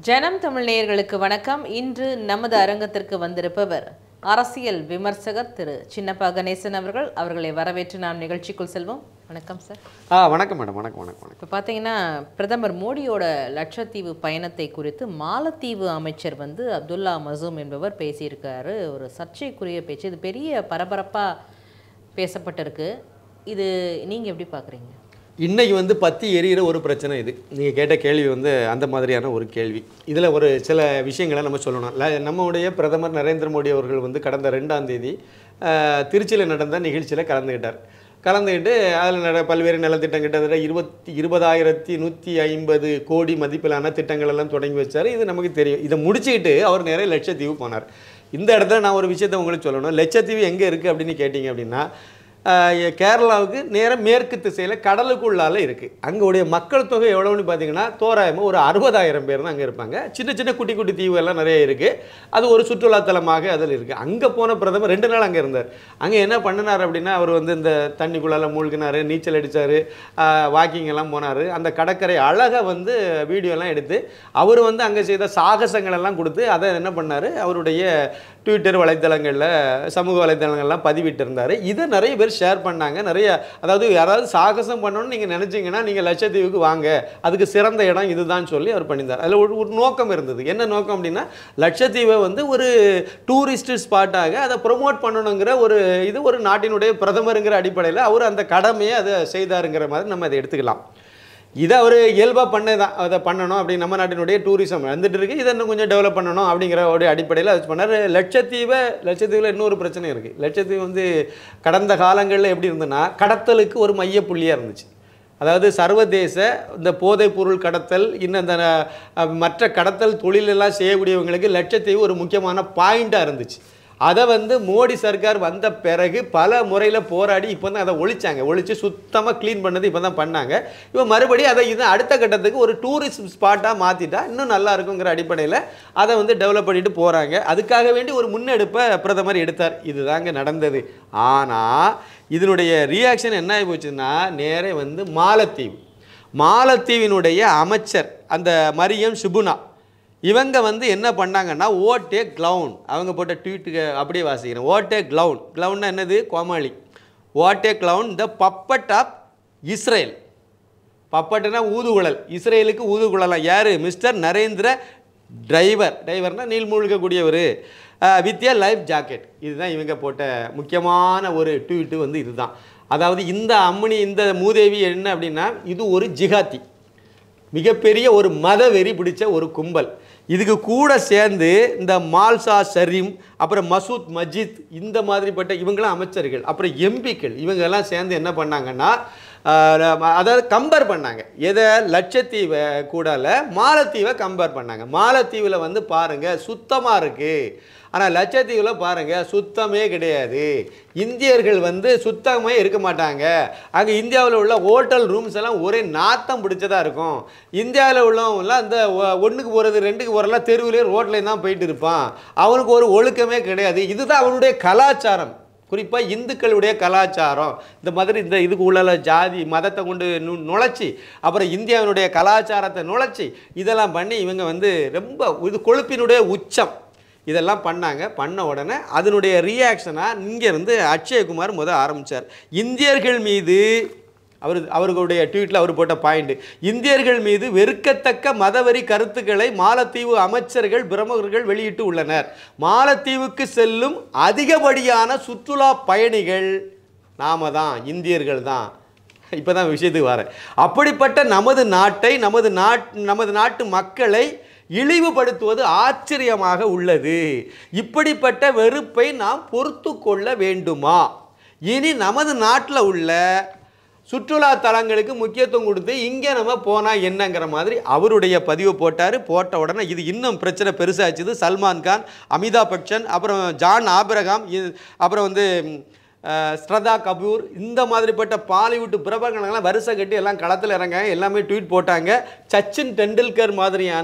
ஜனம் தமிழ் நேயர்களுக்கு வணக்கம் இன்று நமது அரங்கத்திற்கு வந்திருப்பவர் அரசியல் விமர்சகர் திரு சின்னப்பா கணேசன் அவர்கள் அவர்களை வரவேற்று நாம் நிகழ்ச்சிக்குள் செல்வோம் வணக்கம் சார் ஆ வணக்கம் மேடம் வணக்கம் வணக்கம் வணக்கம் இப்போ பார்த்தீங்கன்னா பிரதமர் மோடியோட லட்சத்தீவு பயணத்தை குறித்து மாலத்தீவு அமைச்சர் வந்து அப்துல்லா மசூம் என்பவர் பேசியிருக்காரு ஒரு சர்ச்சைக்குரிய பேச்சு இது பெரிய பரபரப்பாக பேசப்பட்டிருக்கு இது நீங்கள் எப்படி பார்க்குறீங்க இன்னைக்கு வந்து பத்தி எரியிற ஒரு பிரச்சனை இது நீங்கள் கேட்ட கேள்வி வந்து அந்த மாதிரியான ஒரு கேள்வி இதில் ஒரு சில விஷயங்களை நம்ம சொல்லணும் ல- நம்முடைய பிரதமர் நரேந்திர மோடி அவர்கள் வந்து கடந்த ரெண்டாம் தேதி திருச்சியில் நடந்த நிகழ்ச்சியில் கலந்துக்கிட்டார் கலந்துக்கிட்டு அதில் நட பல்வேறு நலத்திட்டம் கிட்டத்தட்ட இருபத்தி இருபதாயிரத்தி நூற்றி ஐம்பது கோடி மதிப்பிலான திட்டங்கள் எல்லாம் தொடங்கி வச்சார் இது நமக்கு தெரியும் இதை முடிச்சுக்கிட்டு அவர் நிறைய லட்சத்தீவு போனார் இந்த இடத்துல நான் ஒரு விஷயத்தை உங்களுக்கு சொல்லணும் லட்சத்தீவு எங்கே இருக்குது அப்படின்னு கேட்டிங்க அப்படின்னா ஆஹ் கேரளாவுக்கு நேராக மேற்கு திசையில் கடலுக்குள்ளால இருக்குது அங்கே உடைய மக்கள் தொகை எவ்வளோன்னு பார்த்தீங்கன்னா தோராயமாக ஒரு அறுபதாயிரம் பேர் தான் அங்கே இருப்பாங்க சின்ன சின்ன குட்டி குட்டி தீவு எல்லாம் நிறைய இருக்குது அது ஒரு சுற்றுலாத்தலமாக அதில் இருக்குது அங்கே போன பிரதமர் ரெண்டு நாள் அங்கே இருந்தார் அங்கே என்ன பண்ணினார் அப்படின்னா அவர் வந்து இந்த தண்ணிக்குள்ளால மூழ்கினார் நீச்சல் அடித்தார் வாக்கிங் எல்லாம் போனார் அந்த கடற்கரை அழகாக வந்து வீடியோலாம் எடுத்து அவர் வந்து அங்கே செய்த சாகசங்கள் எல்லாம் கொடுத்து அதை என்ன பண்ணார் அவருடைய ட்விட்டர் வலைத்தளங்களில் சமூக வலைத்தளங்கள்லாம் பதிவிட்டிருந்தார் இதை நிறைய பேர் ஷேர் பண்ணாங்க நிறைய அதாவது யாராவது சாகசம் பண்ணணும்னு நீங்கள் நினச்சிங்கன்னா நீங்கள் லட்சத்தீவுக்கு வாங்க அதுக்கு சிறந்த இடம் இதுதான் சொல்லி அவர் பண்ணியிருந்தார் அதில் ஒரு ஒரு நோக்கம் இருந்தது என்ன நோக்கம் அப்படின்னா லட்சத்தீவை வந்து ஒரு டூரிஸ்ட் ஸ்பாட்டாக அதை ப்ரொமோட் பண்ணணுங்கிற ஒரு இது ஒரு நாட்டினுடைய பிரதமருங்கிற அடிப்படையில் அவர் அந்த கடமையை அதை செய்தாருங்கிற மாதிரி நம்ம அதை எடுத்துக்கலாம் இதை அவர் இயல்பாக பண்ணதான் அதை பண்ணணும் அப்படி நம்ம நாட்டினுடைய டூரிசம் வந்துட்டு இருக்கு இதை இன்னும் கொஞ்சம் டெவலப் பண்ணணும் அப்படிங்கிற ஒரு அடிப்படையில் அது பண்ணார் லட்சத்தீவை லட்சத்தீவில் இன்னொரு பிரச்சனை இருக்குது லட்சத்தீவு வந்து கடந்த காலங்களில் எப்படி இருந்ததுன்னா கடத்தலுக்கு ஒரு மையப்புள்ளியாக இருந்துச்சு அதாவது சர்வதேச இந்த போதைப் பொருள் கடத்தல் இன்னும் இந்த அஹ், மற்ற கடத்தல் தொழிலெல்லாம் செய்யக்கூடியவங்களுக்கு லட்சத்தீவு ஒரு முக்கியமான பாயிண்ட்டாக இருந்துச்சு அதை வந்து மோடி சர்க்கார் வந்த பிறகு பல முறையில் போராடி இப்போ தான் அதை ஒழிச்சாங்க ஒழிச்சு சுத்தமாக க்ளீன் பண்ணது இப்போ தான் பண்ணாங்க இப்போ மறுபடியும் அதை இது அடுத்த கட்டத்துக்கு ஒரு டூரிஸ்ட் ஸ்பாட்டாக மாற்றிட்டா இன்னும் நல்லா இருக்குங்கிற அடிப்படையில் அதை வந்து டெவலப் பண்ணிட்டு போகிறாங்க அதுக்காக வேண்டி ஒரு முன்னெடுப்பை பிரதமர் எடுத்தார் இதுதாங்க நடந்தது ஆனால் இதனுடைய ரியாக்ஷன் என்ன ஆகி போச்சுன்னா நேரே வந்து மாலத்தீவு மாலத்தீவினுடைய அமைச்சர் அந்த மரியம் சுபுனா இவங்க வந்து என்ன பண்ணாங்கன்னா ஓட்டே க்ளவுன் அவங்க போட்ட ட்வீட்டுக்கு அப்படியே வாசிக்கிறேன் ஓட்டே க்ளவுன் க்ளவுன்னா என்னது கோமாளி ஓட்டே clown the puppet of Israel பப்பட்டுனா ஊதுகுழல் இஸ்ரேலுக்கு ஊதுகுழலாம் யார் மிஸ்டர் நரேந்திர டிரைவர் டிரைவர்னா நீள் மூழ்கக்கூடியவர் வித் ஏ லைஃப் ஜாக்கெட் இதுதான் இவங்க போட்ட முக்கியமான ஒரு ட்வீட்டு வந்து இதுதான் அதாவது இந்த அம்மணி இந்த மூதேவி என்ன அப்படின்னா இது ஒரு ஜிகாத்தி மிகப்பெரிய ஒரு மத வெறி பிடிச்ச ஒரு கும்பல் இதுக்கு கூட சேர்ந்து இந்த மால்சா ஷரீம் அப்புறம் மசூத் மஜித் இந்த மாதிரிப்பட்ட இவங்களாம் அமைச்சர்கள் அப்புறம் எம்பிக்கள் இவங்கெல்லாம் சேர்ந்து என்ன பண்ணாங்கன்னா ஆஹ், அதாவது கம்பேர் பண்ணாங்க எதை லட்சத்தீவை கூடல மாலத்தீவை கம்பேர் பண்ணாங்க மாலத்தீவில் வந்து பாருங்கள் சுத்தமாக இருக்குது ஆனால் லட்சத்தீவில் பாருங்கள் சுத்தமே கிடையாது இந்தியர்கள் வந்து சுத்தமே இருக்க மாட்டாங்க அங்கே இந்தியாவில் உள்ள ஹோட்டல் ரூம்ஸ் எல்லாம் ஒரே நாத்தம் பிடிச்சதா இருக்கும் இந்தியாவில் உள்ளவங்கலாம் இந்த ஒ- ஒண்ணுக்கு போகிறது ரெண்டுக்கு போகிறலாம் தெருவிலே ரோட்லேயும் தான் போயிட்டு இருப்பான் அவனுக்கு ஒரு ஒழுக்கமே கிடையாது இதுதான் அவனுடைய கலாச்சாரம் குறிப்பாக இந்துக்களுடைய கலாச்சாரம் இந்த மாதிரி இந்த இதுக்கு உள்ள ஜாதி மதத்தை கொண்டு நு நுழைச்சி அப்புறம் இந்தியாவினுடைய கலாச்சாரத்தை நுழைச்சி இதெல்லாம் பண்ணி இவங்க வந்து ரொம்ப இது கொழுப்பினுடைய உச்சம் இதெல்லாம் பண்ணாங்க பண்ண உடனே அதனுடைய ரியாக்ஷனாக இங்கேருந்து அக்ஷயகுமார் முத ஆரம்பித்தார் இந்தியர்கள் மீது அவர் அவர்களுடைய ட்வீட்டில் அவர் போட்ட பாயிண்ட் இந்தியர்கள் மீது வெறுக்கத்தக்க மதவெறி கருத்துக்களை மாலத்தீவு அமைச்சர்கள் பிரமுகர்கள் வெளியிட்டு உள்ளனர் மாலத்தீவுக்கு செல்லும் அதிகப்படியான சுற்றுலா பயணிகள் நாம தான் இந்தியர்கள் தான் இப்போ தான் விஷயத்துக்கு வரேன் அப்படிப்பட்ட நமது நாட்டை நமது நாட் நமது நாட்டு மக்களை இழிவுபடுத்துவது ஆச்சரியமாக உள்ளது இப்படிப்பட்ட வெறுப்பை நாம் பொறுத்து கொள்ள வேண்டுமா இனி நமது நாட்டில் உள்ள சுற்றுலா தலங்களுக்கு முக்கியத்துவம் கொடுத்து இங்கே நம்ம போனால் என்னங்கிற மாதிரி அவருடைய பதிவு போட்டார் போட்ட உடனே இது இன்னும் பிரச்சனை பெருசாச்சுது சல்மான் கான் அமிதாப் பச்சன் அப்புறம் ஜான் ஆபிரகாம் இ- அப்புறம் வந்து ம், அஹ், ஸ்ரதா கபூர் இந்த மாதிரிப்பட்ட பாலிவுட் பிரபலங்கள்லாம் வரிசை கட்டி எல்லாம் களத்தில் இறங்க எல்லாமே ட்வீட் போட்டாங்க சச்சின் டெண்டுல்கர் மாதிரியான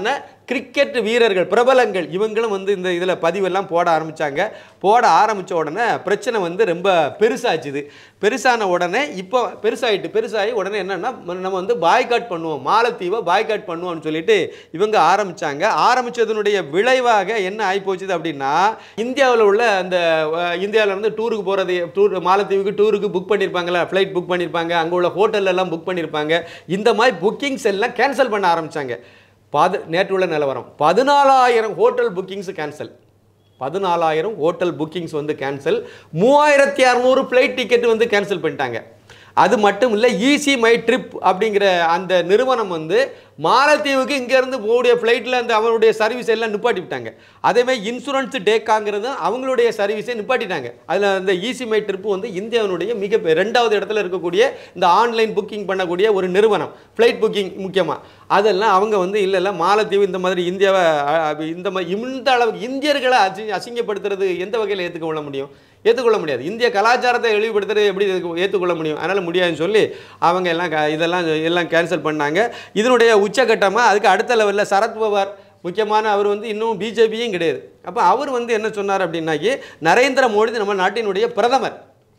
கிரிக்கெட் வீரர்கள் பிரபலங்கள் இவங்களும் வந்து இந்த இதில் பதிவெல்லாம் போட ஆரம்பிச்சாங்க போட ஆரம்பித்த உடனே பிரச்சனை வந்து ரொம்ப பெருசாச்சுது பெருசான உடனே இப்போ பெருசாயிட்டு பெருசாகி உடனே என்னன்னா நம்ம வந்து பாய்காட் பண்ணுவோம் மாலத்தீவை பாய்காட் பண்ணுவோம்னு சொல்லிட்டு இவங்க ஆரம்பிச்சாங்க ஆரம்பிச்சதனுடைய விளைவாக என்ன ஆகிப்போச்சுது அப்படின்னா இந்தியாவில் உள்ள அந்த அஹ், இந்தியாவுல இருந்து டூருக்கு போகிறது டூர் மாலத்தீவுக்கு டூருக்கு புக் பண்ணியிருப்பாங்களா ஃப்ளைட் புக் பண்ணியிருப்பாங்க அங்கே உள்ள ஹோட்டல்ல எல்லாம் புக் பண்ணியிருப்பாங்க இந்த மாதிரி புக்கிங்ஸ் எல்லாம் கேன்சல் பண்ண ஆரம்பிச்சாங்க பது நேற்று உள்ள நிலவரம் பதினாலாயிரம் ஹோட்டல் புக்கிங்ஸ் கேன்சல் பதினாலாயிரம் ஹோட்டல் புக்கிங்ஸ் வந்து கேன்சல் மூவாயிரத்தி அறநூறு ஃப்ளைட் டிக்கெட் வந்து கேன்சல் பண்ணிட்டாங்க அது மட்டும் இல்லை ஈஸி மை ட்ரிப் அப்படிங்கிற அந்த நிறுவனம் வந்து மாலத்தீவுக்கு இங்கேருந்து போகக்கூடிய ஃப்ளைட்டில் அந்த அவருடைய சர்வீஸ் எல்லாம் நிப்பாட்டி விட்டாங்க அதேமாதிரி இன்சூரன்ஸ் டேக்காங்கிறது அவங்களுடைய சர்வீஸை நிப்பாட்டிட்டாங்க அதில் அந்த ஈஸி மை ட்ரிப் வந்து இந்தியாவினுடைய மிக பெ- ரெண்டாவது இடத்துல இருக்கக்கூடிய இந்த ஆன்லைன் புக்கிங் பண்ணக்கூடிய ஒரு நிறுவனம் ஃப்ளைட் புக்கிங் முக்கியமாக அதெல்லாம் அவங்க வந்து இல்லை இல்லை மாலத்தீவு இந்த மாதிரி இந்தியாவை அ, அ, இந்த மாதிரி இந்த அளவுக்கு இந்தியர்களை அசி அசிங்கப்படுத்துறது எந்த வகையில் ஏற்றுக்கொள்ள முடியும் ஏற்றுக்கொள்ள முடியாது இந்திய கலாச்சாரத்தை இழிவுபடுத்துறது எப்படி ஏத்துக்க- ஏற்றுக்கொள்ள முடியும் அதனால் முடியாதுன்னு சொல்லி அவங்க எல்லாம் க- இதெல்லாம் எல்லாம் கேன்சல் பண்ணாங்க இதனுடைய உச்சகட்டமாக அதுக்கு அடுத்த லெவலில் சரத் பவார் முக்கியமான அவர் வந்து இன்னும் பிஜேபியும் கிடையாது அப்போ அவர் வந்து என்ன சொன்னார் அப்படின்னாக்கி நரேந்திர மோடி நம்ம நாட்டினுடைய பிரதமர்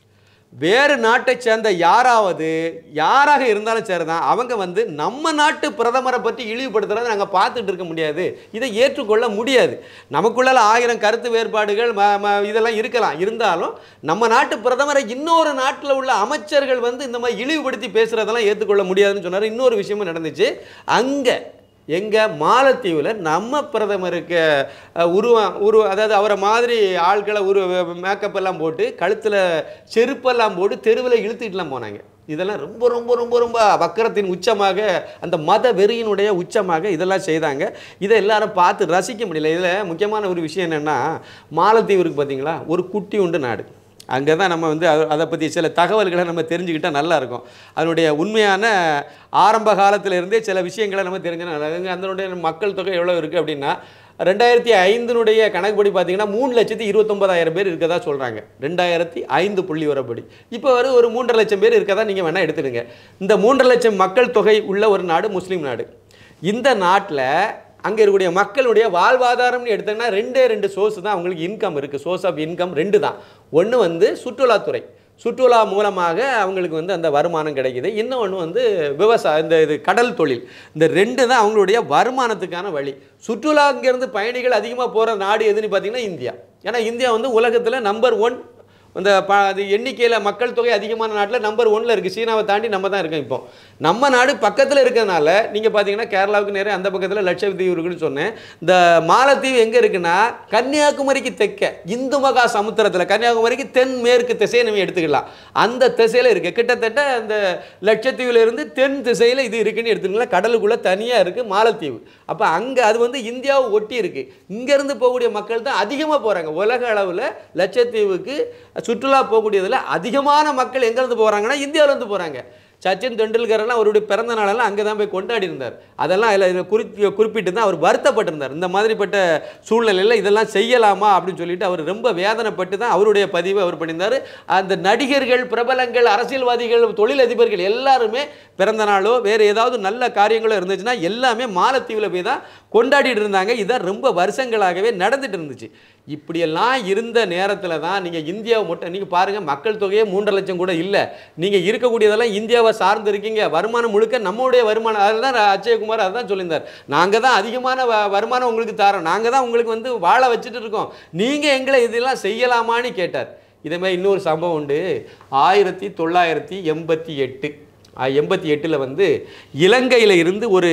வேறு நாட்டை சேர்ந்த யாராவது யாராக இருந்தாலும் சரிதான் அவங்க வந்து நம்ம நாட்டு பிரதமரை பற்றி இழிவுபடுத்துறதை நாங்கள் பார்த்துட்டு இருக்க முடியாது இதை ஏற்றுக்கொள்ள முடியாது நமக்குள்ள ஆயிரம் கருத்து வேறுபாடுகள் ம- ம- இதெல்லாம் இருக்கலாம் இருந்தாலும் நம்ம நாட்டு பிரதமரை இன்னொரு நாட்டில் உள்ள அமைச்சர்கள் வந்து இந்த மாதிரி இழிவுபடுத்தி பேசுகிறதெல்லாம் ஏற்றுக்கொள்ள முடியாதுன்னு சொன்னார் இன்னொரு விஷயமும் நடந்துச்சு அங்கே எங்க மாலத்தீவில் நம்ம பிரதமருக்கு அஹ், உருவம் உருவ அதாவது அவரை மாதிரி ஆட்களை உரு மேக்கப் எல்லாம் போட்டு கழுத்தில் செருப்பெல்லாம் போட்டு தெருவில் இழுத்துக்கிட்டுலாம் போனாங்க இதெல்லாம் ரொம்ப ரொம்ப ரொம்ப ரொம்ப வக்கரத்தின் உச்சமாக அந்த மத வெறியினுடைய உச்சமாக இதெல்லாம் செய்தாங்க இதை எல்லாரும் பார்த்து ரசிக்க முடியல இதில் முக்கியமான ஒரு விஷயம் என்னென்னா மாலத்தீவு இருக்கு பார்த்தீங்களா ஒரு குட்டி உண்டு நாடு அங்கே தான் நம்ம வந்து அத- அதை பற்றி சில தகவல்களை நம்ம தெரிஞ்சுக்கிட்டால் நல்லா இருக்கும் அதனுடைய உண்மையான ஆரம்ப காலத்துல இருந்தே சில விஷயங்களை நம்ம தெரிஞ்சுனா நல்லது அதனுடைய மக்கள் தொகை எவ்வளோ இருக்குது அப்படின்னா ரெண்டாயிரத்தி ஐந்தினுடைய கணக்குப்படி பார்த்தீங்கன்னா மூணு லட்சத்தி இருபத்தொன்பதாயிரம் பேர் இருக்கதா சொல்கிறாங்க ரெண்டாயிரத்தி ஐந்து புள்ளி வரப்படி இப்போ வரை ஒரு மூன்றரை லட்சம் பேர் இருக்கதா நீங்கள் வேணால் எடுத்துடுங்க இந்த மூன்றரை லட்சம் மக்கள் தொகை உள்ள ஒரு நாடு முஸ்லீம் நாடு இந்த நாட்டில் அங்கே இருக்கக்கூடிய மக்களுடைய வாழ்வாதாரம்னு எடுத்தோம்னா ரெண்டே ரெண்டு சோர்ஸ் தான் அவங்களுக்கு இன்கம் இருக்குது சோர்ஸ் ஆஃப் இன்கம் ரெண்டு தான் ஒன்று வந்து சுற்றுலாத்துறை சுற்றுலா மூலமாக அவங்களுக்கு வந்து அந்த வருமானம் கிடைக்குது இன்னொன்று வந்து விவசாயம் இந்த இது கடல் தொழில் இந்த ரெண்டு தான் அவங்களுடைய வருமானத்துக்கான வழி சுற்றுலா இங்கேருந்து பயணிகள் அதிகமாக போகிற நாடு எதுன்னு பார்த்தீங்கன்னா இந்தியா ஏன்னா இந்தியா வந்து உலகத்தில் நம்பர் ஒன் இந்த ப அது எண்ணிக்கையில் மக்கள் தொகை அதிகமான நாட்டில் நம்பர் ஒன்ல இருக்குது சீனாவை தாண்டி நம்ம தான் இருக்கோம் இப்போ நம்ம நாடு பக்கத்தில் இருக்கிறதுனால நீங்கள் பார்த்தீங்கன்னா கேரளாவுக்கு நேரே அந்த பக்கத்தில் லட்சத்தீவு இருக்குன்னு சொன்னேன் இந்த மாலத்தீவு எங்கே இருக்குன்னா கன்னியாகுமரிக்கு தெற்க இந்து மகா சமுத்திரத்தில் கன்னியாகுமரிக்கு தென் மேற்கு திசையை நம்ம எடுத்துக்கலாம் அந்த திசையில் இருக்குது கிட்டத்தட்ட அந்த லட்சத்தீவுல இருந்து தென் திசையில் இது இருக்குன்னு எடுத்துக்கலாம் கடலுக்குள்ளே தனியாக இருக்குது மாலத்தீவு அப்போ அங்கே அது வந்து இந்தியாவை ஒட்டி இருக்குது இங்கேருந்து போகக்கூடிய மக்கள் தான் அதிகமாக போகிறாங்க உலக அளவில் லட்சத்தீவுக்கு சுற்றுலா போகக்கூடியதில் அதிகமான மக்கள் எங்கேருந்து போகிறாங்கன்னா இந்தியாவிலேருந்து போகிறாங்க சச்சின் தெண்டுல்கர்லாம் அவருடைய பிறந்த நாளெல்லாம் அங்கே தான் போய் கொண்டாடி இருந்தார் அதெல்லாம் அதில் குறிப்பி குறிப்பிட்டு தான் அவர் வருத்தப்பட்டிருந்தார் இந்த மாதிரிப்பட்ட சூழ்நிலையில் இதெல்லாம் செய்யலாமா அப்படின்னு சொல்லிட்டு அவர் ரொம்ப வேதனைப்பட்டு தான் அவருடைய பதிவை அவர் பண்ணியிருந்தார் அந்த நடிகர்கள் பிரபலங்கள் அரசியல்வாதிகள் தொழிலதிபர்கள் எல்லாருமே பிறந்த நாளோ வேறு ஏதாவது நல்ல காரியங்களோ இருந்துச்சுன்னா எல்லாமே மாலத்தீவில் போய் தான் கொண்டாடிட்டு இருந்தாங்க இதான் ரொம்ப வருஷங்களாகவே நடந்துட்டு இருந்துச்சு இப்படியெல்லாம் இருந்த நேரத்தில் தான் நீங்கள் இந்தியாவை மட்டும் நீங்கள் பாருங்கள் மக்கள் தொகையே மூன்றரை லட்சம் கூட இல்லை நீங்கள் இருக்கக்கூடியதெல்லாம் இந்தியாவை சார்ந்து இருக்கீங்க வருமானம் முழுக்க நம்மளுடைய வருமானம் அதுதான் அஜயகுமார் அதுதான் சொல்லியிருந்தார் நாங்கள் தான் அதிகமான வ- வருமானம் உங்களுக்கு தரோம் நாங்கள் தான் உங்களுக்கு வந்து வாழ வச்சுட்டு இருக்கோம் நீங்கள் எங்களை இதெல்லாம் செய்யலாமான்னு கேட்டார் இதே மாதிரி இன்னொரு சம்பவம் உண்டு ஆயிரத்தி தொள்ளாயிரத்தி எண்பத்தி எட்டு எண்பத்தி எட்டில் வந்து இலங்கையில் இருந்து ஒரு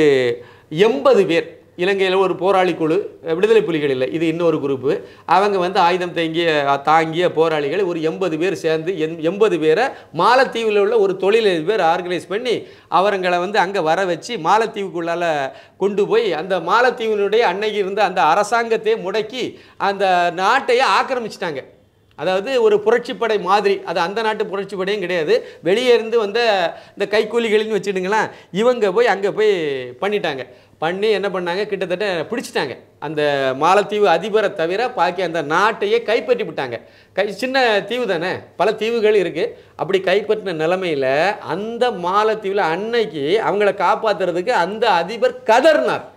எண்பது பேர் இலங்கையில் ஒரு போராளி குழு விடுதலை புலிகள் இல்லை இது இன்னொரு குரூப்பு அவங்க வந்து ஆயுதம் தாங்கிய தாங்கிய போராளிகள் ஒரு எண்பது பேர் சேர்ந்து எண் எண்பது பேரை மாலத்தீவில் உள்ள ஒரு தொழிலதிபர் ஆர்கனைஸ் பண்ணி அவங்களை வந்து அங்கே வர வச்சு மாலத்தீவுக்குள்ளால கொண்டு போய் அந்த மாலத்தீவினுடைய அன்னைக்கு இருந்த அந்த அரசாங்கத்தை முடக்கி அந்த நாட்டையே ஆக்கிரமிச்சிட்டாங்க அதாவது ஒரு புரட்சிப்படை மாதிரி அது அந்த நாட்டு புரட்சிப்படையும் கிடையாது வெளியே இருந்து வந்த இந்த கைக்கூலிகள்னு வச்சுடுங்களேன் இவங்க போய் அங்கே போய் பண்ணிட்டாங்க பண்ணி என்ன பண்ணாங்க கிட்டத்தட்ட பிடிச்சிட்டாங்க அந்த மாலத்தீவு அதிபரை தவிர பாக்கி அந்த நாட்டையே கைப்பற்றி விட்டாங்க கை சின்ன தீவு தானே பல தீவுகள் இருக்குது அப்படி கைப்பற்றின நிலமையில் அந்த மாலத்தீவில் அன்னைக்கு அவங்கள காப்பாற்றுறதுக்கு அந்த அதிபர் கதர்னார்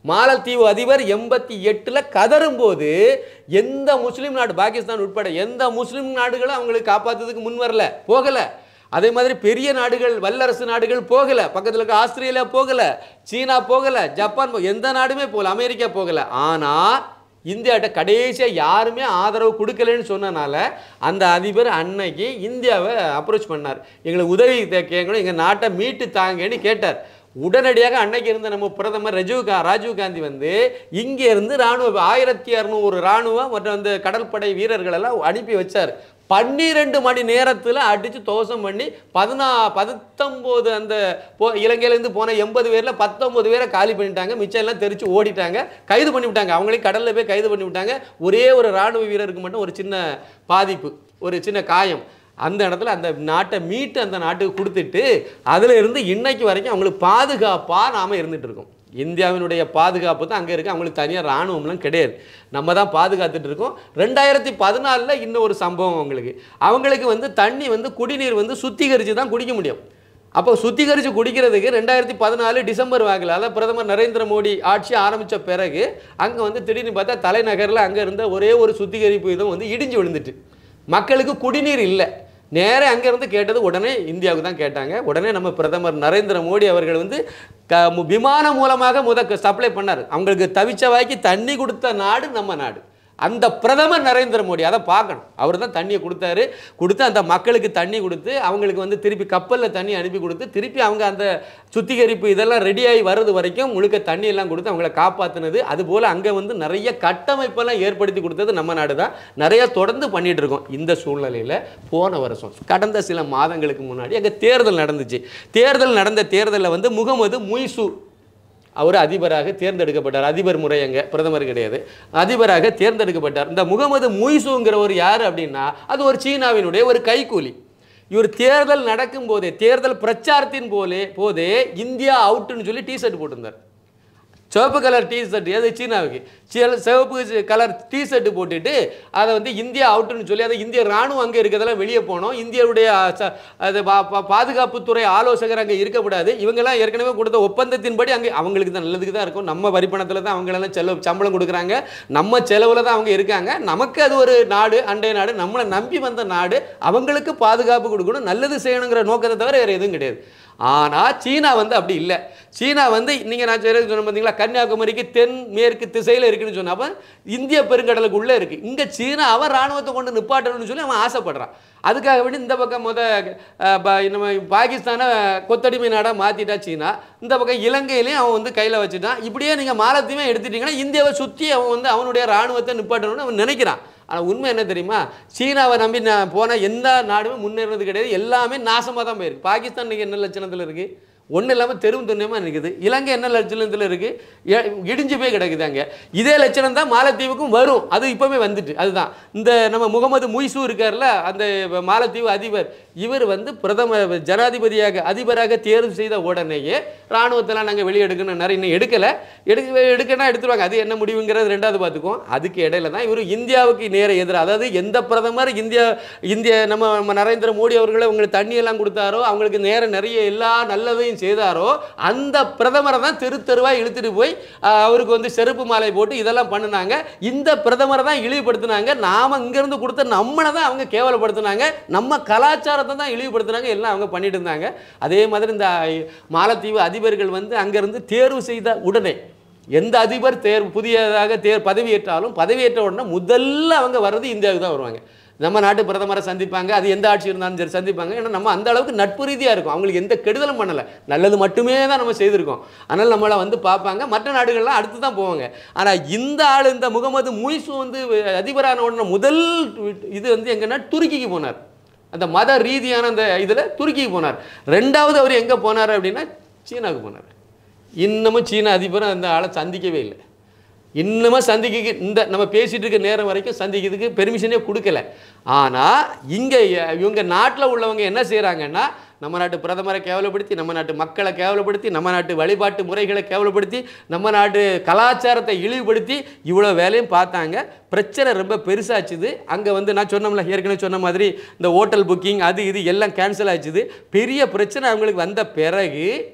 மாலத்தீவு அதிபர் எண்பத்தி எட்டில் கதறும்போது எந்த முஸ்லீம் நாடு பாகிஸ்தான் உட்பட எந்த முஸ்லீம் நாடுகளும் அவங்களுக்கு காப்பாற்றுறதுக்கு முன் வரல போகலை அதே மாதிரி பெரிய நாடுகள் வல்லரசு நாடுகள் போகலை பக்கத்தில் இருக்க ஆஸ்திரேலியா போகலை சீனா போகலை ஜப்பான் போ- எந்த நாடுமே போகல அமெரிக்கா போகலை ஆனால் இந்தியாட்ட கடைசியாக யாருமே ஆதரவு கொடுக்கலன்னு சொன்னனால அந்த அதிபர் அன்னைக்கு இந்தியாவை அப்ரோச் பண்ணார் எங்களுக்கு உதவி தே- கேட்கணும் எங்கள் நாட்டை மீட்டு தாங்கன்னு கேட்டார் உடனடியாக அன்னைக்கு இருந்த நம்ம பிரதமர் ரஜீவ் கா ராஜீவ் காந்தி வந்து இங்கே இருந்து ராணுவ ஆயிரத்தி இரநூறு ராணுவம் மற்றும் அந்த கடற்படை வீரர்கள் எல்லாம் அனுப்பி வச்சார் பன்னிரெண்டு மணி நேரத்தில் அடித்து தோசம் பண்ணி பதினா பத்தொம்போது அந்த போ இலங்கையிலேருந்து போன எண்பது பேரில் பத்தொம்பது பேரை காலி பண்ணிட்டாங்க மிச்சம் எல்லாம் தெரிச்சு ஓடிட்டாங்க கைது பண்ணி விட்டாங்க அவங்களையும் கடலில் போய் கைது பண்ணி விட்டாங்க ஒரே ஒரு ராணுவ வீரருக்கு மட்டும் ஒரு சின்ன பாதிப்பு ஒரு சின்ன காயம் அந்த இடத்துல அந்த நாட்டை மீட்டு அந்த நாட்டுக்கு கொடுத்துட்டு அதில் இருந்து இன்னைக்கு வரைக்கும் அவங்களுக்கு பாதுகாப்பாக நாம் இருந்துட்டு இருக்கோம் இந்தியாவினுடைய பாதுகாப்பு தான் அங்கே இருக்குது அவங்களுக்கு தனியாக இராணுவம்லாம் கிடையாது நம்ம தான் பாதுகாத்துட்டு இருக்கோம் ரெண்டாயிரத்தி பதினாலில் இன்னும் ஒரு சம்பவம் அவங்களுக்கு அவங்களுக்கு வந்து தண்ணி வந்து குடிநீர் வந்து சுத்திகரித்து தான் குடிக்க முடியும் அப்போ சுத்திகரித்து குடிக்கிறதுக்கு ரெண்டாயிரத்தி பதினாலு டிசம்பர் வாக்கில் அதாவது பிரதமர் நரேந்திர மோடி ஆட்சி ஆரம்பித்த பிறகு அங்கே வந்து திடீர்னு பார்த்தா தலைநகரில் அங்கே இருந்த ஒரே ஒரு சுத்திகரிப்பு இதுவும் வந்து இடிஞ்சு விழுந்துட்டு மக்களுக்கு குடிநீர் இல்லை நேரே அங்கேருந்து கேட்டது உடனே இந்தியாவுக்கு தான் கேட்டாங்க உடனே நம்ம பிரதமர் நரேந்திர மோடி அவர்கள் வந்து க மு- விமானம் மூலமாக முத சப்ளை பண்ணார் அவங்களுக்கு தவிச்ச வாய்க்கு தண்ணி கொடுத்த நாடு நம்ம நாடு அந்த பிரதமர் நரேந்திர மோடி அதை பார்க்கணும் அவர் தான் தண்ணியை கொடுத்தாரு கொடுத்து அந்த மக்களுக்கு தண்ணி கொடுத்து அவங்களுக்கு வந்து திருப்பி கப்பலில் தண்ணி அனுப்பி கொடுத்து திருப்பி அவங்க அந்த சுத்திகரிப்பு இதெல்லாம் ரெடியாகி வர்றது வரைக்கும் முழுக்க தண்ணி எல்லாம் கொடுத்து அவங்கள காப்பாற்றினது அதுபோல் அங்கே வந்து நிறைய கட்டமைப்பெல்லாம் ஏற்படுத்தி கொடுத்தது நம்ம நாடு தான் நிறைய தொடர்ந்து பண்ணிட்டு இருக்கோம் இந்த சூழ்நிலையில் போன வருஷம் கடந்த சில மாதங்களுக்கு முன்னாடி அங்கே தேர்தல் நடந்துச்சு தேர்தல் நடந்த தேர்தலில் வந்து முகமது முய்சு அவர் அதிபராக தேர்ந்தெடுக்கப்பட்டார் அதிபர் முறை அங்கே பிரதமர் கிடையாது அதிபராக தேர்ந்தெடுக்கப்பட்டார் இந்த முகமது முய்சுங்கிறவர் யார் அப்படின்னா அது ஒரு சீனாவினுடைய ஒரு கைக்கூலி இவர் தேர்தல் நடக்கும் போதே தேர்தல் பிரச்சாரத்தின் போலே போதே இந்தியா அவுட்டுன்னு சொல்லி டிஷர்ட் போட்டிருந்தார் சிவப்பு கலர் டிஷர்ட் அது சீனாவுக்கு சில சிவப்பு கலர் டிஷர்ட் போட்டுட்டு அதை வந்து இந்தியா அவுட்டுன்னு சொல்லி அதை இந்திய ராணுவம் அங்கே இருக்கிறதெல்லாம் வெளியே போனோம் இந்தியாவுடைய அஹ், ச- அது பா- பா- பாதுகாப்புத்துறை ஆலோசகர் அங்கே இருக்கக்கூடாது இவங்கெல்லாம் ஏற்கனவே கொடுத்த ஒப்பந்தத்தின்படி அங்கே அவங்களுக்கு தான் நல்லதுக்கு தான் இருக்கும் நம்ம வரி பணத்தில் தான் அவங்களெல்லாம் செலவு சம்பளம் கொடுக்குறாங்க நம்ம செலவில் தான் அவங்க இருக்காங்க நமக்கு அது ஒரு நாடு அண்டை நாடு நம்மளை நம்பி வந்த நாடு அவங்களுக்கு பாதுகாப்பு கொடுக்கணும் நல்லது செய்யணுங்கிற நோக்கத்தை தவிர வேறு எதுவும் கிடையாது ஆனால் சீனா வந்து அப்படி இல்லை சீனா வந்து நீங்கள் நான் சரி சொன்ன பார்த்தீங்களா கன்னியாகுமரிக்கு தென் மேற்கு திசையில் இருக்குன்னு சொன்ன அப்ப இந்திய பெருங்கடலுக்கு உள்ளே இருக்குது இங்கே சீனா அவன் ராணுவத்தை கொண்டு நிப்பாட்டணும்னு சொல்லி அவன் ஆசைப்படுறான் அதுக்காக வேண்டி இந்த பக்கம் முத அஹ், ப- நம்ம பாகிஸ்தானை கொத்தடிமை நாடாக மாற்றிட்டா சீனா இந்த பக்கம் இலங்கையிலையும் அவன் வந்து கையில் வச்சுட்டான் இப்படியே நீங்கள் மாலத்தீவுமே எடுத்துட்டீங்கன்னா இந்தியாவை சுற்றி அவன் வந்து அவனுடைய ராணுவத்தை நிப்பாட்டணும்னு அவன் நினைக்கிறான் ஆனால் உண்மை என்ன தெரியுமா சீனாவை நம்பி நான் போன எந்த நாடுமே முன்னேறது கிடையாது எல்லாமே நாசமாக தான் போயிருக்கு பாகிஸ்தான் இன்னைக்கு என்ன லட்சணத்தில் இருக்குது ஒன்றும் இல்லாமல் தெருவும் துண்ணியமாக நிற்குது இலங்கை என்ன லட்சணத்தில் இருக்குது இடிஞ்சு போய் கிடக்குது அங்கே இதே லட்சணம் தான் மாலத்தீவுக்கும் வரும் அது இப்போவே வந்துட்டு அதுதான் இந்த நம்ம முகமது முய்சு இருக்கார்ல அந்த மாலத்தீவு அதிபர் இவர் வந்து பிரதமர் ஜனாதிபதியாக அதிபராக தேர்வு செய்த உடனேயே இராணுவத்தெல்லாம் நாங்கள் வெளியே எடுக்கணும் நிறைய இன்னும் எடுக்கலை எடுக்க எடுக்கனா எடுத்துருவாங்க அது என்ன முடிவுங்கிறது ரெண்டாவது பார்த்துக்குவோம் அதுக்கு இடையில தான் இவர் இந்தியாவுக்கு நேர எதிராக அதாவது எந்த பிரதமர் இந்தியா இந்திய நம்ம நம்ம நரேந்திர மோடி அவர்களை அவங்களுக்கு தண்ணி எல்லாம் கொடுத்தாரோ அவங்களுக்கு நேர நிறைய எல்லா நல்லதையும் செய்தாரோ அந்த பிரதமரை தான் தெரு தெருவாக இழுத்துட்டு போய் ஆஹ், அவருக்கு வந்து செருப்பு மாலை போட்டு இதெல்லாம் பண்ணினாங்க இந்த பிரதமரை தான் இழிவுபடுத்தினாங்க நாம இங்கேருந்து கொடுத்த நம்மளை தான் அவங்க கேவலப்படுத்தினாங்க நம்ம கலாச்சாரத்தை தான் இழிவுபடுத்தினாங்க எல்லாம் அவங்க பண்ணிட்டு இருந்தாங்க அதே மாதிரி இந்த மாலத்தீவு அதிபர்கள் வந்து அங்கேருந்து தேர்வு செய்த உடனே எந்த அதிபர் தேர்வு புதியதாக தேர் பதவியேற்றாலும் பதவியேற்ற உடனே முதல்ல அவங்க வர்றது இந்தியாவுக்கு தான் வருவாங்க நம்ம நாட்டு பிரதமரை சந்திப்பாங்க அது எந்த ஆட்சி இருந்தாலும் சரி சந்திப்பாங்க ஏன்னா நம்ம அந்த அளவுக்கு நட்பு ரீதியாக இருக்கும் அவங்களுக்கு எந்த கெடுதலும் பண்ணலை நல்லது மட்டுமே தான் நம்ம செய்திருக்கோம் அதனால் நம்மளை வந்து பார்ப்பாங்க மற்ற நாடுகள்லாம் அடுத்து தான் போவாங்க ஆனால் இந்த ஆள் இந்த முகமது முய்சு வந்து அதிபரான உடனே முதல் இது வந்து எங்கன்னா துருக்கிக்கு போனார் அந்த மத ரீதியான அந்த இதில் துருக்கிக்கு போனார் ரெண்டாவது அவர் எங்கே போனார் அப்படின்னா சீனாவுக்கு போனார் இன்னமும் சீன அதிபரும் அந்த ஆளை சந்திக்கவே இல்லை இன்னமும் சந்திக்க இந்த நம்ம பேசிட்டு இருக்க நேரம் வரைக்கும் சந்திக்கிறதுக்கு பெர்மிஷனே கொடுக்கல ஆனால் இங்கே இவங்க நாட்டில் உள்ளவங்க என்ன செய்கிறாங்கன்னா நம்ம நாட்டு பிரதமரை கேவலப்படுத்தி நம்ம நாட்டு மக்களை கேவலப்படுத்தி நம்ம நாட்டு வழிபாட்டு முறைகளை கேவலப்படுத்தி நம்ம நாட்டு கலாச்சாரத்தை இழிவுபடுத்தி இவ்வளோ வேலையும் பார்த்தாங்க பிரச்சனை ரொம்ப பெருசாச்சுது அங்கே வந்து நான் சொன்னோம்ல ஏற்கனவே சொன்ன மாதிரி இந்த ஹோட்டல் புக்கிங் அது இது எல்லாம் கேன்சல் ஆச்சுது பெரிய பிரச்சனை அவங்களுக்கு வந்த பிறகு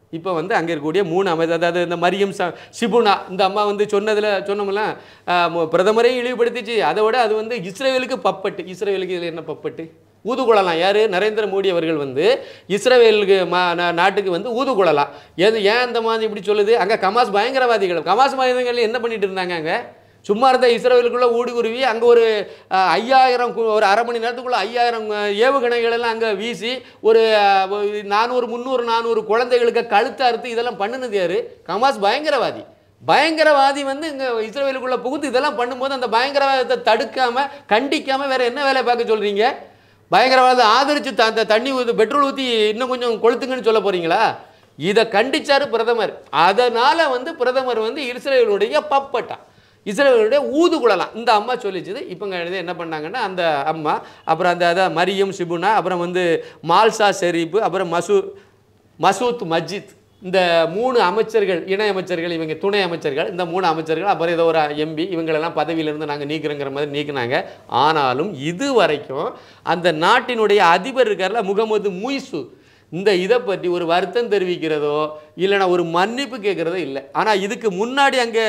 இப்போ வந்து அங்கே இருக்கக்கூடிய மூணு அமை அதாவது இந்த மரியம் ச சிபுனா இந்த அம்மா வந்து சொன்னதில் சொன்னோம்ல ஆஹ் மு- பிரதமரையும் இழிவுபடுத்திச்சு அதை விட அது வந்து இஸ்ரேலுக்கு பப்பட்டு இஸ்ரேலுக்கு இதில் என்ன பப்பட்டு ஊதுகுழலாம் யார் நரேந்திர மோடி அவர்கள் வந்து இஸ்ரேலுக்கு மா நா- நாட்டுக்கு வந்து ஊதுகுழலாம் எது ஏன் அந்த மாதிரி இப்படி சொல்லுது அங்கே கமாஸ் பயங்கரவாதிகள் கமாஸ் பயங்கரவாதிகள் என்ன பண்ணிட்டு இருந்தாங்க அங்கே சும்மா இருந்த இஸ்ரேலுக்குள்ள ஊடுருவி அங்கே ஒரு அஹ், ஐயாயிரம் கு- ஒரு அரை மணி நேரத்துக்குள்ள ஐயாயிரம் அஹ், ஏவுகணைகள் எல்லாம் அங்கே வீசி ஒரு அஹ், ஒரு நானூறு முந்நூறு நானூறு குழந்தைகளுக்கு கழுத்து அறுத்து இதெல்லாம் பண்ணுனது யாரு கமாஸ் பயங்கரவாதி பயங்கரவாதி வந்து இங்கே இஸ்ரேலுக்குள்ள புகுந்து இதெல்லாம் பண்ணும்போது அந்த பயங்கரவாதத்தை தடுக்காம கண்டிக்காம வேற என்ன வேலை பார்க்க சொல்றீங்க பயங்கரவாதம் ஆதரிச்சு த- அந்த தண்ணி ஊற்றி பெட்ரோல் ஊற்றி இன்னும் கொஞ்சம் கொளுத்துங்கன்னு சொல்ல போறீங்களா இதை கண்டிச்சாரு பிரதமர் அதனால வந்து பிரதமர் வந்து இஸ்ரேலுடைய பப்பட்டா இஸ்ரேலுடைய ஊதுகுழலாம் இந்த அம்மா சொல்லிச்சுது இப்போ என்ன பண்ணாங்கன்னா அந்த அம்மா அப்புறம் அந்த அதான் மரியம் சிபுனா அப்புறம் வந்து மால்சா ஷெரீப் அப்புறம் மசூ மசூத் மஜித் இந்த மூணு அமைச்சர்கள் இணை அமைச்சர்கள் இவங்க துணை அமைச்சர்கள் இந்த மூணு அமைச்சர்கள் அப்புறம் ஏதோ ஒரு எம்பி இவங்களெல்லாம் பதவியிலிருந்து நாங்கள் நீக்கிறோங்கிற மாதிரி நீக்கினாங்க ஆனாலும் இது வரைக்கும் அந்த நாட்டினுடைய அதிபர் இருக்கார்ல முகமது முய்சு இந்த இதை பற்றி ஒரு வருத்தம் தெரிவிக்கிறதோ இல்லைன்னா ஒரு மன்னிப்பு கேட்குறதோ இல்லை ஆனால் இதுக்கு முன்னாடி அங்கே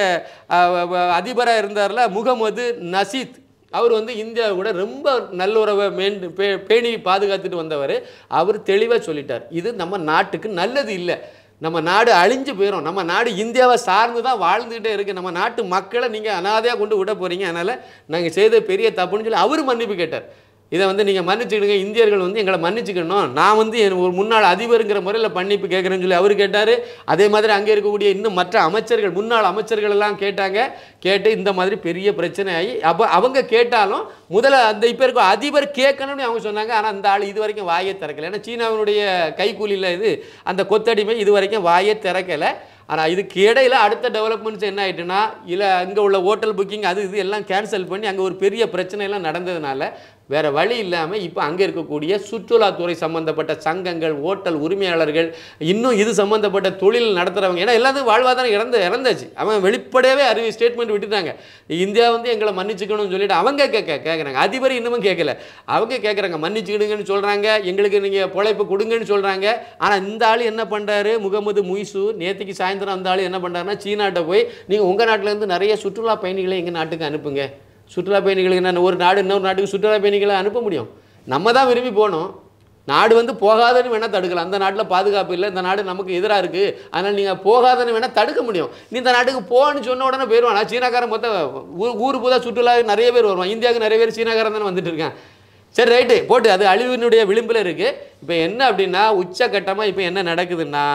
அதிபராக இருந்தார்ல முகமது நசீத் அவர் வந்து இந்தியா கூட ரொம்ப நல்லுறவை மேண்டு பே பேணி பாதுகாத்துட்டு வந்தவர் அவர் தெளிவாக சொல்லிட்டார் இது நம்ம நாட்டுக்கு நல்லது இல்லை நம்ம நாடு அழிஞ்சு போயிடும் நம்ம நாடு இந்தியாவை சார்ந்து தான் வாழ்ந்துகிட்டே இருக்கு நம்ம நாட்டு மக்களை நீங்கள் அனாதையாக கொண்டு விட போகிறீங்க அதனால் நாங்கள் செய்த பெரிய தப்புன்னு சொல்லி அவர் மன்னிப்பு கேட்டார் இதை வந்து நீங்கள் மன்னிச்சுக்கிடுங்க இந்தியர்கள் வந்து எங்களை மன்னிச்சுக்கணும் நான் வந்து என் ஒரு முன்னாள் அதிபருங்கிற முறையில் மன்னிப்பு கேட்குறேன்னு சொல்லி அவர் கேட்டார் அதே மாதிரி அங்கே இருக்கக்கூடிய இன்னும் மற்ற அமைச்சர்கள் முன்னாள் அமைச்சர்கள் எல்லாம் கேட்டாங்க கேட்டு இந்த மாதிரி பெரிய பிரச்சனை ஆகி அப்போ அவங்க கேட்டாலும் முதல்ல அந்த இப்போ இருக்க அதிபர் கேட்கணும்னு அவங்க சொன்னாங்க ஆனால் அந்த ஆள் இது வரைக்கும் வாயை திறக்கலை ஏன்னா சீனாவினுடைய கைக்கூலியில் இது அந்த கொத்தடிமை இது வரைக்கும் வாயை திறக்கலை ஆனால் இதுக்கு இடையில அடுத்த டெவலப்மெண்ட்ஸ் என்ன ஆயிட்டுன்னா இல்லை அங்கே உள்ள ஹோட்டல் புக்கிங் அது இது எல்லாம் கேன்சல் பண்ணி அங்கே ஒரு பெரிய பிரச்சனை எல்லாம் நடந்ததுனால வேற வழி இல்லாமல் இப்போ அங்கே இருக்கக்கூடிய சுற்றுலாத்துறை சம்பந்தப்பட்ட சங்கங்கள் ஹோட்டல் உரிமையாளர்கள் இன்னும் இது சம்பந்தப்பட்ட தொழில் நடத்துகிறவங்க ஏன்னா எல்லாத்துக்கும் வாழ்வாதாரம் இறந்து இறந்தாச்சு அவன் வெளிப்படையாவே அறிவி ஸ்டேட்மெண்ட் விட்டுட்டாங்க இந்தியா வந்து எங்களை மன்னிச்சுக்கணும்னு சொல்லிட்டு அவங்க கேட்க கேட்குறாங்க அதிபர் இன்னமும் கேட்கல அவங்க கேட்குறாங்க மன்னிச்சுக்கிடுங்கன்னு சொல்கிறாங்க எங்களுக்கு நீங்கள் பொழைப்பு கொடுங்கன்னு சொல்கிறாங்க ஆனால் இந்த ஆள் என்ன பண்ணுறாரு முகமது முய்சு நேற்றுக்கு சாயந்தரம் அந்த ஆள் என்ன பண்ணுறாருன்னா சீனாட்ட போய் நீங்கள் உங்கள் நாட்டிலேருந்து நிறைய சுற்றுலா பயணிகளை எங்கள் நாட்டுக்கு அனுப்புங்க சுற்றுலா பயணிகளுக்கு என்ன ஒரு நாடு இன்னொரு நாட்டுக்கு சுற்றுலா பயணிகளை அனுப்ப முடியும் நம்ம தான் விரும்பி போகணும் நாடு வந்து போகாதன்னு வேணால் தடுக்கலாம் அந்த நாட்டில் பாதுகாப்பு இல்லை இந்த நாடு நமக்கு எதிராக இருக்குது அதனால் நீங்கள் போகாதன்னு வேணால் தடுக்க முடியும் நீ இந்த நாட்டுக்கு போன்னு சொன்ன உடனே போயிடுவான் நான் சீனாக்காரன் மொத்தம் ஊர் ஊர் புதா சுற்றுலா நிறைய பேர் வருவான் இந்தியாவுக்கு நிறைய பேர் சீனாக்காரன் தானே வந்துட்டு இருக்கான் சரி ரைட்டு போட்டு அது அழிவினுடைய விளிம்பில் இருக்குது இப்போ என்ன அப்படின்னா உச்சக்கட்டமாக இப்போ என்ன நடக்குதுன்னா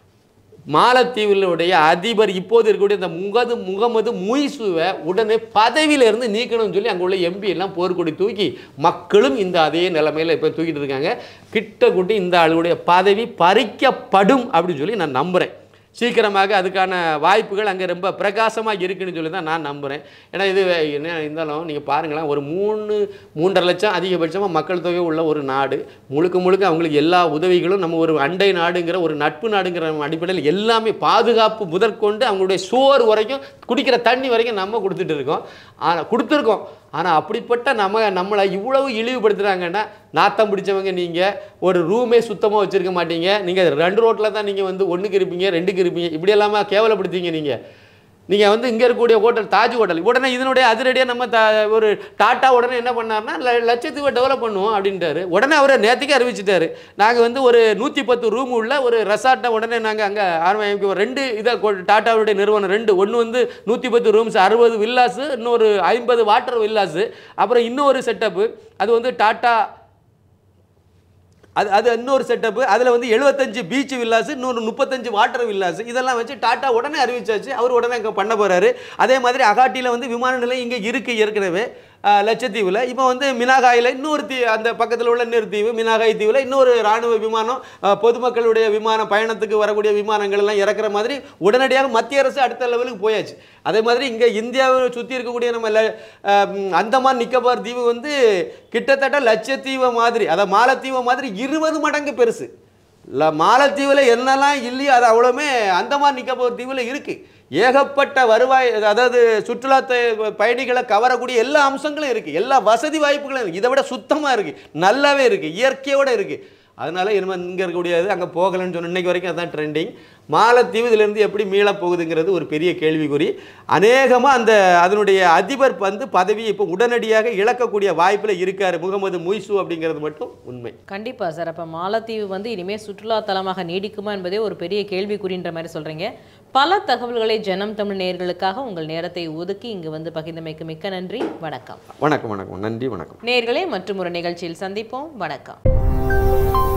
மாலத்தீவுடைய அதிபர் இப்போது இருக்கக்கூடிய இந்த முகது முகமது முய்சுவை உடனே பதவியிலிருந்து நீக்கணும்னு சொல்லி அங்கே உள்ள எம்பி எல்லாம் போர்க்கொடி தூக்கி மக்களும் இந்த அதே நிலைமையில இப்போ தூக்கிட்டு இருக்காங்க கிட்டக்குட்டி இந்த ஆளுடைய பதவி பறிக்கப்படும் அப்படின்னு சொல்லி நான் நம்புகிறேன் சீக்கிரமாக அதுக்கான வாய்ப்புகள் அங்கே ரொம்ப பிரகாசமாக இருக்குன்னு சொல்லி தான் நான் நம்புகிறேன் ஏன்னா இது என்ன இருந்தாலும் நீங்கள் பாருங்களேன் ஒரு மூணு மூன்றரை லட்சம் அதிகபட்சமாக மக்கள் தொகை உள்ள ஒரு நாடு முழுக்க முழுக்க அவங்களுக்கு எல்லா உதவிகளும் நம்ம ஒரு அண்டை நாடுங்கிற ஒரு நட்பு நாடுங்கிற அடிப்படையில் எல்லாமே பாதுகாப்பு முதற்கொண்டு அவங்களுடைய சோறு வரைக்கும் குடிக்கிற தண்ணி வரைக்கும் நம்ம கொடுத்துட்டு இருக்கோம் ஆனால் கொடுத்துருக்கோம் ஆனால் அப்படிப்பட்ட நம்ம நம்மளை இவ்வளவு இழிவுபடுத்துகிறாங்கன்னா நாத்தம் பிடிச்சவங்க நீங்கள் ஒரு ரூமே சுத்தமாக வச்சுருக்க மாட்டீங்க நீங்கள் ரெண்டு ரோட்டில் தான் நீங்கள் வந்து ஒன்றுக்கு இருப்பீங்க ரெண்டுக்கு இருப்பீங்க இப்படி எல்லாமே கேவலப்படுத்தீங்க நீங்கள் நீங்கள் வந்து இங்கே இருக்கக்கூடிய ஹோட்டல் தாஜ் ஹோட்டல் உடனே இதனுடைய அதிரடியாக நம்ம த ஒரு டாட்டா உடனே என்ன பண்ணார்னா ல- லட்சத்தீவை டெவலப் பண்ணுவோம் அப்படின்ட்டாரு உடனே அவரை நேற்றுக்கே அறிவிச்சிட்டாரு நாங்கள் வந்து ஒரு நூற்றி பத்து ரூம் உள்ள ஒரு ரெசார்ட்டை உடனே நாங்கள் அங்கே ஆரம்பிக்க ரெண்டு இதை கொ- டாட்டாவுடைய நிறுவனம் ரெண்டு ஒன்று வந்து நூற்றி பத்து ரூம்ஸ் அறுபது வில்லாஸு இன்னொரு ஐம்பது வாட்டர் வில்லாஸு அப்புறம் இன்னொரு செட்டப்பு அது வந்து டாட்டா அது அது இன்னொரு செட்டப்பு அதில் வந்து எழுபத்தஞ்சு பீச் வில்லாஸ் இன்னொரு முப்பத்தஞ்சு வாட்டர் வில்லாஸ் இதெல்லாம் வச்சு டாட்டா உடனே அறிவிச்சாச்சு அவர் உடனே இங்கே பண்ண போகிறாரு அதே மாதிரி அகாட்டியில் வந்து விமான நிலையம் இங்கே இருக்குது ஏற்கனவே அஹ், லட்சத்தீவில் இப்போ வந்து மினாகாயில் இன்னொரு தீ அந்த பக்கத்தில் உள்ள இன்னொரு தீவு மினாகாய் தீவில் இன்னொரு ராணுவ விமானம் அஹ், பொதுமக்களுடைய விமான பயணத்துக்கு வரக்கூடிய விமானங்கள் எல்லாம் இறக்குற மாதிரி உடனடியாக மத்திய அரசு அடுத்த லெவலுக்கு போயாச்சு அதே மாதிரி இங்கே இந்தியாவை சுற்றி இருக்கக்கூடிய நம்ம ல- அஹ், ம், அந்தமான் நிக்கோபார் தீவு வந்து கிட்டத்தட்ட லட்சத்தீவு மாதிரி அதாவது மாலத்தீவு மாதிரி இருபது மடங்கு பெருசு ல மாலத்தீவில் என்னெல்லாம் இல்லையோ அது அவ்வளோமே அந்தமான் நிக்கோபார் தீவில் இருக்குது ஏகப்பட்ட வருவாய் அதாவது சுற்றுலா த- பயணிகளை கவரக்கூடிய எல்லா அம்சங்களும் இருக்குது எல்லா வசதி வாய்ப்புகளும் இருக்குது இதை விட சுத்தமாக இருக்குது நல்லாவே இருக்குது இயற்கையோடு இருக்குது அதனால இனிமே இங்கே இருக்கக்கூடியது அங்கே போகலன்னு சொன்ன இன்னைக்கு வரைக்கும் அதான் ட்ரெண்டிங் மாலத்தீவு இதிலிருந்து எப்படி மீள போகுதுங்கிறது ஒரு பெரிய கேள்விக்குறி அநேகமாக அந்த அதனுடைய அதிபர் வந்து பதவியை இப்போ உடனடியாக இழக்கக்கூடிய வாய்ப்பில் இருக்கார் முகமது முய்சு அப்படிங்கிறது மட்டும் உண்மை கண்டிப்பா சார் அப்ப மாலத்தீவு வந்து இனிமேல் சுற்றுலா தலமாக நீடிக்குமா என்பதே ஒரு பெரிய கேள்விக்குறின்ற மாதிரி சொல்றீங்க பல தகவல்களை ஜனம் தமிழ் நேயர்களுக்காக உங்கள் நேரத்தை ஒதுக்கி இங்கு வந்து பகிர்ந்தமைக்கு மிக்க நன்றி வணக்கம் வணக்கம் வணக்கம் நன்றி வணக்கம் நேயர்களே மற்றும் ஒரு நிகழ்ச்சியில் சந்திப்போம் வணக்கம்